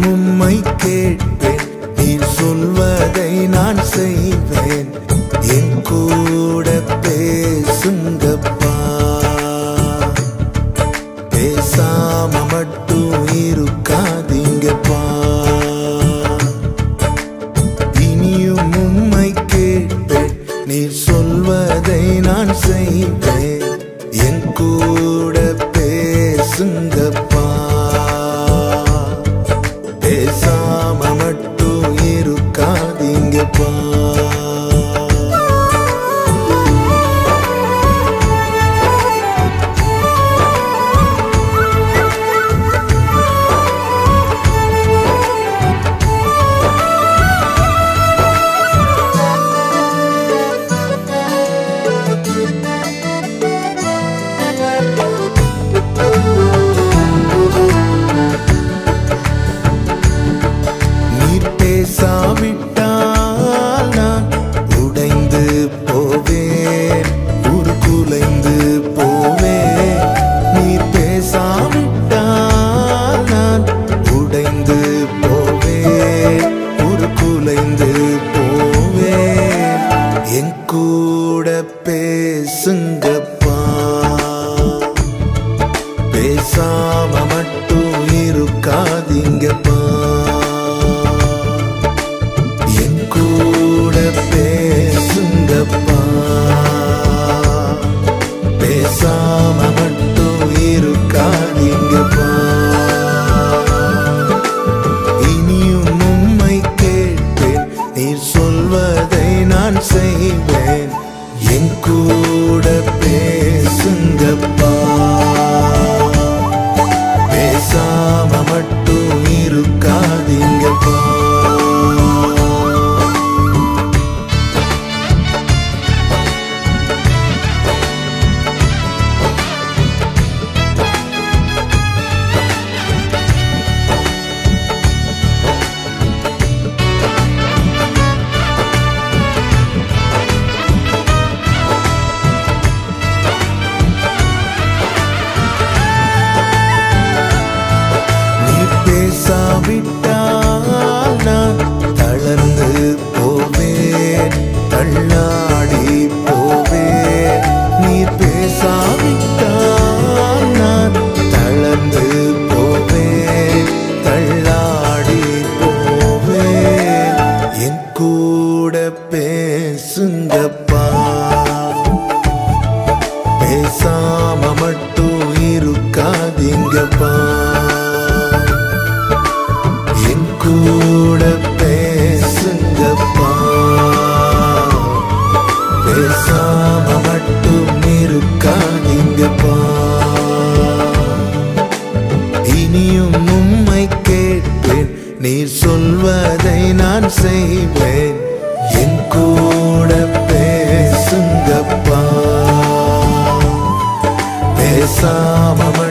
உம்மை கேட்பேன் நீர் சொல்வதை நான் செய்வேன் என் கூட பேசுங்கப்பா பேசாம மட்டும் இருக்காதீங்கப்பா இனியும் உம்மை கேட்பேன் நீர் சொல்வதை நான் செய்வேன் என் கூட பேசுங்கப்பா பேசாம மட்டும் இருக்காதீங்கப்பா நீர் பேசாவிட்டால் நான் உடைந்து போவேன் உருக்குலைந்து போவேன் நீர் பேசாவிட்டால் நான் உடைந்து போவேன் உருக்குலைந்து போவேன் என் கூட பேசுங்கப்பா பேசாம மட்டும் இருக்காதீங்கப்பா என் கூட பேசுங்கப்பா பேசாம மட்டும் இருக்காதீங்கப்பா இனியும் உம்மை கேட்பேன் நீர் சொல்வதை நான் செய்வேன் என் கூட பேசுங்கப்பா பேசாம மட்டும் இருக்காதீங்கப்பா நீ பேசாவிட்டால் நான் தளர்ந்து போவேன் தள்ளாடி போவேன் நீ பேசாவிட்டால் நான் தளர்ந்து போவேன் தள்ளாடி போவேன் என் கூட பேசுங்கப்பா பேசாம மட்டும் இருக்காதீங்கப்பா என் கூட பேசுங்கப்பா பேசாம மட்டும் இருக்காதீங்கப்பா இனியும் உம்மை கேட்பேன் நீர் சொல்வதை நான் செய்வேன் என் கூட பேசுங்கப்பா பேசாம